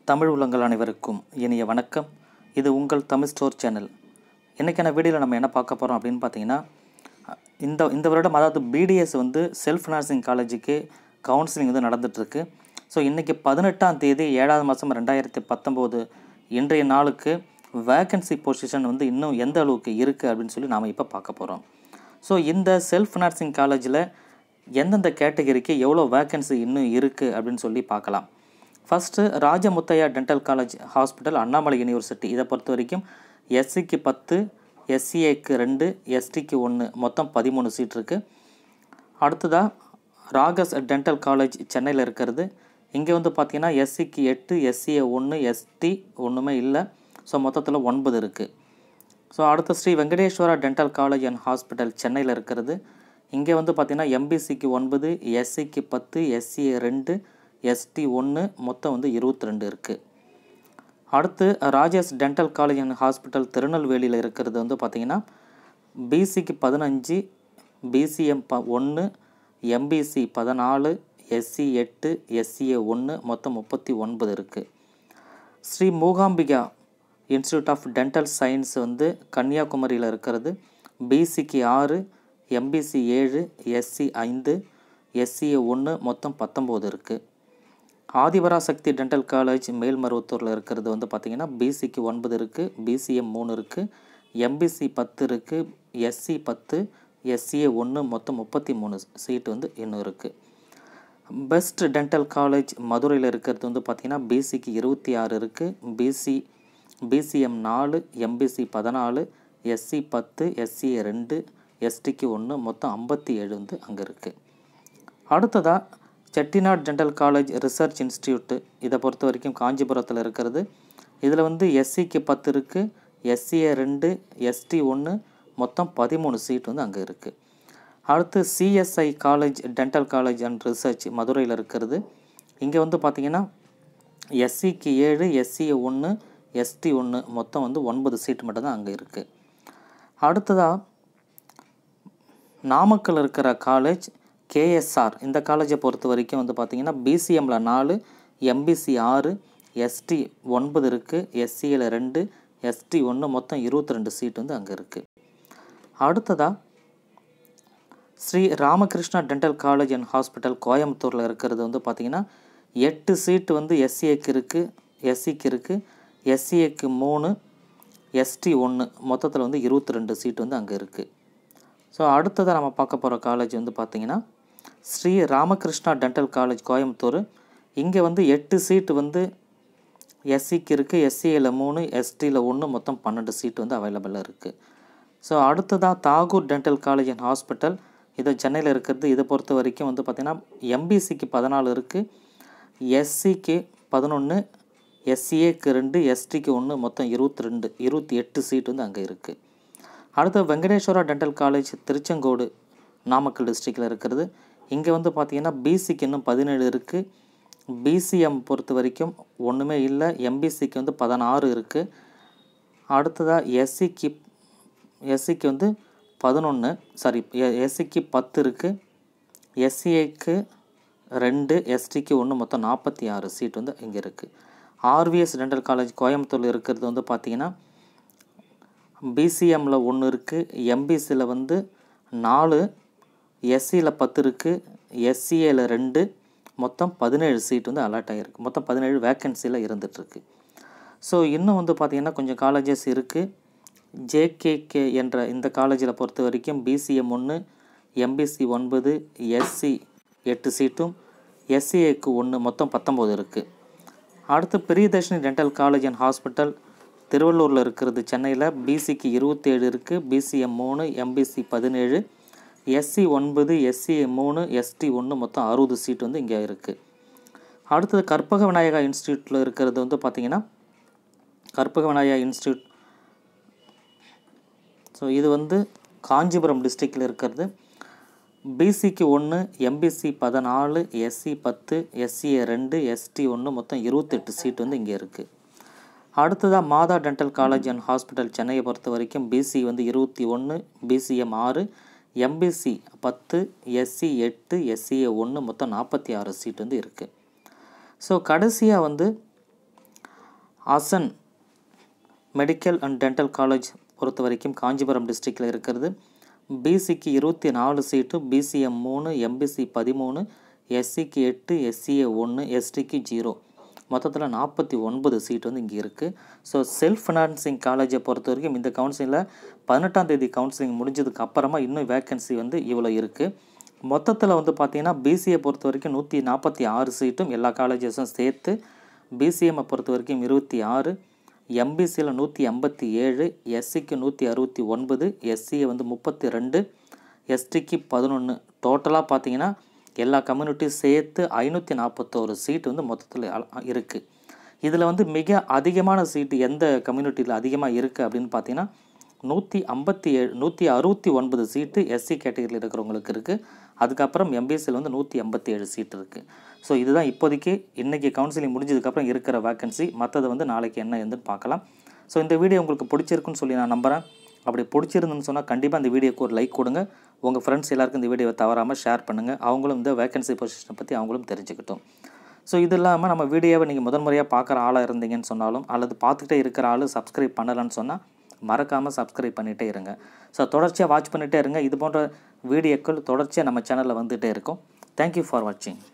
தமிழ் உள்ளங்கள் அனைவருக்கும் இனிய வணக்கம் இது உங்கள் தமிழ் ஸ்டோர் சேனல் இன்றைக்கான வீடியோவில் நம்ம என்ன பார்க்க போகிறோம் அப்படின்னு பார்த்தீங்கன்னா இந்த இந்த வருடம் அதாவது பிடிஎஸ் வந்து செல்ஃப் நர்சிங் காலேஜுக்கு கவுன்சிலிங் வந்து நடந்துகிட்ருக்கு ஸோ இன்றைக்கி பதினெட்டாம் தேதி ஏழாவது மாதம் ரெண்டாயிரத்தி பத்தொம்போது இன்றைய நாளுக்கு வேக்கன்சி பொசிஷன் வந்து இன்னும் எந்த அளவுக்கு இருக்குது அப்படின்னு சொல்லி நாம் இப்போ பார்க்க போகிறோம் ஸோ இந்த செல்ஃப் நர்சிங் காலேஜில் எந்தெந்த கேட்டகரிக்கு எவ்வளோ வேக்கன்சி இன்னும் இருக்குது அப்படின்னு சொல்லி பார்க்கலாம் first Rajamuthiah dental college hospital Annamalai university இதை பொறுத்த வரைக்கும் எஸ்சிக்கு பத்து எஸ்சிஏக்கு ரெண்டு எஸ்டிக்கு ஒன்று மொத்தம் பதிமூணு சீட் இருக்குது அடுத்ததாக ராகஸ் டென்டல் காலேஜ் சென்னையில் இருக்கிறது இங்கே வந்து பார்த்தீங்கன்னா எஸ்சிக்கு எட்டு எஸ்சிஏ ஒன்று எஸ்டி ஒன்றுமே இல்லை ஸோ மொத்தத்தில் ஒன்பது இருக்குது ஸோ அடுத்த Sri Venkateswara dental college and hospital சென்னையில் இருக்கிறது இங்கே வந்து பார்த்திங்கன்னா எம்பிசிக்கு ஒன்பது எஸ்சிக்கு பத்து எஸ்சிஏ ரெண்டு எஸ்டி ஒன்று மொத்தம் வந்து இருபத்தி ரெண்டு இருக்குது அடுத்து Rajesh dental college and hospital திருநெல்வேலியில் இருக்கிறது வந்து பார்த்திங்கன்னா பிசிக்கு பதினஞ்சு பிசிஎம் ப ஒன்று எம்பிசி பதினாலு எஸ்சி எட்டு எஸ்சிஏ ஒன்று மொத்தம் முப்பத்தி ஒன்பது இருக்குது Sri Mookambika institute of dental science வந்து கன்னியாகுமரியில் இருக்கிறது பிசிக்கு ஆறு எம்பிசி ஏழு எஸ்சி ஐந்து எஸ்சிஏ ஒன்று மொத்தம் பத்தொம்போது இருக்குது ஆதிபராசக்தி டென்டல் காலேஜ் மேல்மருவத்தூரில் இருக்கிறது வந்து பார்த்திங்கன்னா பிசிக்கு ஒன்பது இருக்குது பிசிஎம் மூணு இருக்குது எம்பிசி பத்து இருக்குது எஸ்சி பத்து எஸ்சிஏ ஒன்று மொத்தம் முப்பத்தி மூணு சீட்டு வந்து இன்னும் இருக்குது பெஸ்ட் டென்டல் காலேஜ் மதுரையில் இருக்கிறது வந்து பார்த்திங்கன்னா பிசிக்கு இருபத்தி ஆறு இருக்குது பிசி பிசிஎம் நாலு எம்பிசி பதினாலு எஸ்சி பத்து எஸ்சிஏ ரெண்டு எஸ்டிக்கு ஒன்று மொத்தம் ஐம்பத்தி ஏழு வந்து அங்கே இருக்குது அடுத்ததாக Chettinad dental college research institute இதை பொறுத்த வரைக்கும் காஞ்சிபுரத்தில் இருக்கிறது இதில் வந்து எஸ்சிக்கு பத்து இருக்குது எஸ்சிஏ ரெண்டு எஸ்டி ஒன்று மொத்தம் பதிமூணு சீட் வந்து அங்கே இருக்குது அடுத்து CSI college dental college and research மதுரையில் இருக்கிறது இங்கே வந்து பார்த்திங்கன்னா எஸ்சிக்கு ஏழு எஸ்சிஏ ஒன்று எஸ்டி ஒன்று மொத்தம் வந்து ஒன்பது சீட் மட்டும்தான் அங்கே இருக்குது அடுத்ததாக நாமக்கல் இருக்கிற காலேஜ் கேஎஸ்ஆர் இந்த காலேஜை பொறுத்த வரைக்கும் வந்து பார்த்திங்கன்னா பிசிஎம்மில் நாலு எம்பிசி ஆறு எஸ்டி ஒன்பது இருக்குது எஸ்சியில் ரெண்டு எஸ்டி ஒன்று மொத்தம் இருபத்தி ரெண்டு சீட் வந்து அங்கே இருக்குது அடுத்ததாக Sri Ramakrishna dental college and hospital கோயம்புத்தூரில் இருக்கிறது வந்து பார்த்திங்கன்னா எட்டு சீட்டு வந்து எஸ்சிஏக்கு இருக்குது எஸ்சிக்கு இருக்குது எஸ்சிஏக்கு மூணு எஸ்டி ஒன்று மொத்தத்தில் வந்து இருபத்தி ரெண்டு சீட் வந்து அங்கே இருக்குது ஸோ அடுத்ததாக நம்ம பார்க்க போகிற காலேஜ் வந்து பார்த்திங்கன்னா ஸ்ரீ ராமகிருஷ்ணா டென்டல் காலேஜ் கோயம்புத்தூர் இங்கே வந்து எட்டு சீட்டு வந்து எஸ்சிக்கு இருக்குது எஸ்சியில் மூணு எஸ்டியில் ஒன்று மொத்தம் பன்னெண்டு சீட் வந்து அவைலபிளாக இருக்குது ஸோ அடுத்ததாக Tagore dental college and hospital இது சென்னையில் இருக்கிறது இதை பொறுத்த வரைக்கும் வந்து பார்த்திங்கன்னா எம்பிசிக்கு பதினாலு இருக்குது எஸ்சிக்கு பதினொன்று எஸ்சிஏக்கு ரெண்டு எஸ்டிக்கு ஒன்று மொத்தம் இருபத்தி ரெண்டு இருபத்தி எட்டு சீட் வந்து அங்கே இருக்குது அடுத்து வெங்கடேஸ்வரா டென்டல் காலேஜ் திருச்செங்கோடு நாமக்கல் டிஸ்ட்ரிக்டில் இருக்கிறது இங்கே வந்து பார்த்திங்கன்னா பிசிக்கு இன்னும் பதினேழு இருக்குது பிசிஎம் பொறுத்த வரைக்கும் ஒன்றுமே இல்லை எம்பிசிக்கு வந்து பதினாறு இருக்குது அடுத்ததாக எஸ்சிக்கு எஸ்சிக்கு வந்து பதினொன்று சாரி எஸ்சிக்கு பத்து இருக்குது எஸ்சிஐக்கு ரெண்டு எஸ்டிக்கு ஒன்று மொத்தம் நாற்பத்தி ஆறு சீட் வந்து இங்கே இருக்குது ஆர்விஎஸ் டென்டல் காலேஜ் கோயம்புத்தூரில் இருக்கிறது வந்து பார்த்திங்கன்னா பிசிஎம்மில் ஒன்று இருக்குது எம்பிசியில் வந்து நாலு எஸ்சியில் பத்து இருக்குது எஸ்சிஏல ரெண்டு மொத்தம் பதினேழு சீட் வந்து அலாட் ஆகிருக்கு மொத்தம் பதினேழு வேக்கன்சியில் இருந்துகிட்ருக்கு ஸோ இன்னும் வந்து பார்த்திங்கன்னா கொஞ்சம் காலேஜஸ் இருக்குது ஜேகேகே என்ற இந்த காலேஜில் பொறுத்த வரைக்கும் பிசிஎம் ஒன்று எம்பிசி ஒன்பது எஸ்சி எட்டு சீட்டும் எஸ்சிஏக்கு ஒன்று மொத்தம் பத்தொம்போது இருக்குது அடுத்து Priyadarshini dental college and hospital திருவள்ளூரில் இருக்கிறது சென்னையில் பிசிக்கு இருபத்தேழு இருக்குது பிசிஎம் மூணு எம்பிசி பதினேழு எஸ்சி ஒன்பது எஸ்சி மூணு எஸ்டி ஒன்று மொத்தம் அறுபது சீட் வந்து இங்கே இருக்குது அடுத்தது கற்பக விநாயகா இன்ஸ்டியூட்டில் இருக்கிறது வந்து பார்த்திங்கன்னா கற்பக விநாயகா இன்ஸ்டியூட் ஸோ இது வந்து காஞ்சிபுரம் டிஸ்ட்ரிக்டில் இருக்கிறது பிசிக்கு ஒன்று எம்பிசி பதினாலு எஸ்சி பத்து எஸ்சிஏ ரெண்டு எஸ்டி ஒன்று மொத்தம் இருபத்தெட்டு சீட் வந்து இங்கே இருக்குது அடுத்ததாக மாதா டென்டல் காலேஜ் அண்ட் ஹாஸ்பிட்டல் சென்னையை பொறுத்த வரைக்கும் பிசி வந்து இருபத்தி ஒன்று பிசிஎம் ஆறு எம்பிசி பத்து எஸ்சி எட்டு எஸ்சிஏ ஒன்று மொத்தம் நாற்பத்தி ஆறு சீட் வந்து இருக்குது ஸோ கடைசியாக வந்து Asan medical and dental college பொறுத்த வரைக்கும் காஞ்சிபுரம் டிஸ்ட்ரிக்டில் இருக்கிறது பிசிக்கு இருபத்தி நாலு சீட்டு பிசிஎம் மூணு எம்பிசி பதிமூணு எஸ்சிக்கு எட்டு எஸ்சிஏ ஒன்று எஸ்டிக்கு ஜீரோ மொத்தத்தில் நாற்பத்தி ஒன்பது சீட் வந்து இங்கே இருக்குது ஸோ செல்ஃப் ஃபினான்சிங் காலேஜை பொறுத்த வரைக்கும் இந்த கவுன்சிலிங்கில் பதினெட்டாம் தேதி கவுன்சிலிங் முடிஞ்சதுக்கு அப்புறமா இன்னும் வேக்கன்சி வந்து இவ்வளோ இருக்குது மொத்தத்தில் வந்து பார்த்தீங்கன்னா பிசிஏ பொறுத்த வரைக்கும் நூற்றி நாற்பத்தி ஆறு சீட்டும் எல்லா காலேஜஸும் சேர்த்து பிசிஎம்மை பொறுத்த வரைக்கும் இருபத்தி ஆறு எம்பிசியில் நூற்றி ஐம்பத்தி ஏழு எஸ்சிக்கு நூற்றி அறுபத்தி ஒன்பது எஸ்சியை வந்து முப்பத்தி ரெண்டு எஸ்டிக்கு பதினொன்று டோட்டலாக பார்த்தீங்கன்னா எல்லா கம்யூனிட்டியும் சேர்த்து ஐநூற்றி நாற்பத்தோரு சீட் வந்து மொத்தத்தில் இருக்குது இதில் வந்து மிக அதிகமான சீட்டு எந்த கம்யூனிட்டியில் அதிகமாக இருக்குது அப்படின்னு பார்த்தீங்கன்னா நூற்றி ஐம்பத்தி ஏழு நூற்றி அறுபத்தி ஒன்பது சீட்டு எஸ்சி கேட்டகரியில் இருக்கிறவங்களுக்கு இருக்குது அதுக்கப்புறம் எம்பிஎஸ்சியில் வந்து நூற்றி ஐம்பத்தி ஏழு சீட் இருக்குது ஸோ இதுதான் இப்போதைக்கு இன்றைக்கி கவுன்சிலிங் முடிஞ்சதுக்கப்புறம் இருக்கிற வேக்கன்சி மற்றது வந்து நாளைக்கு என்ன எதுன்னு பார்க்கலாம் ஸோ இந்த வீடியோ உங்களுக்கு பிடிச்சிருக்குன்னு சொல்லி நான் நம்புகிறேன் அப்படி பிடிச்சிருந்துன்னு சொன்னால் கண்டிப்பாக இந்த வீடியோக்கு ஒரு லைக் கொடுங்க உங்கள் ஃப்ரெண்ட்ஸ் எல்லாருக்கும் இந்த வீடியோவை தவறாமல் ஷேர் பண்ணுங்கள் அவங்களும் இந்த வேக்கன்சி பொசிஷனை பற்றி அவங்களும் தெரிஞ்சுக்கிட்டும் ஸோ இது இல்லாமல் நம்ம வீடியோவை நீங்கள் முதல் முறையாக பார்க்குற ஆளாக இருந்தீங்கன்னு சொன்னாலும் அல்லது பார்த்துக்கிட்டே இருக்கிற ஆள் சப்ஸ்கிரைப் பண்ணலைன்னு சொன்னால் மறக்காமல் சப்ஸ்கிரைப் பண்ணிகிட்டே இருங்க ஸோ தொடர்ச்சியாக வாட்ச் பண்ணிகிட்டே இருங்க இது போன்ற வீடியோக்கள் தொடர்ச்சியாக நம்ம சேனலில் வந்துகிட்டே இருக்கும் தேங்க்யூ ஃபார் வாட்சிங்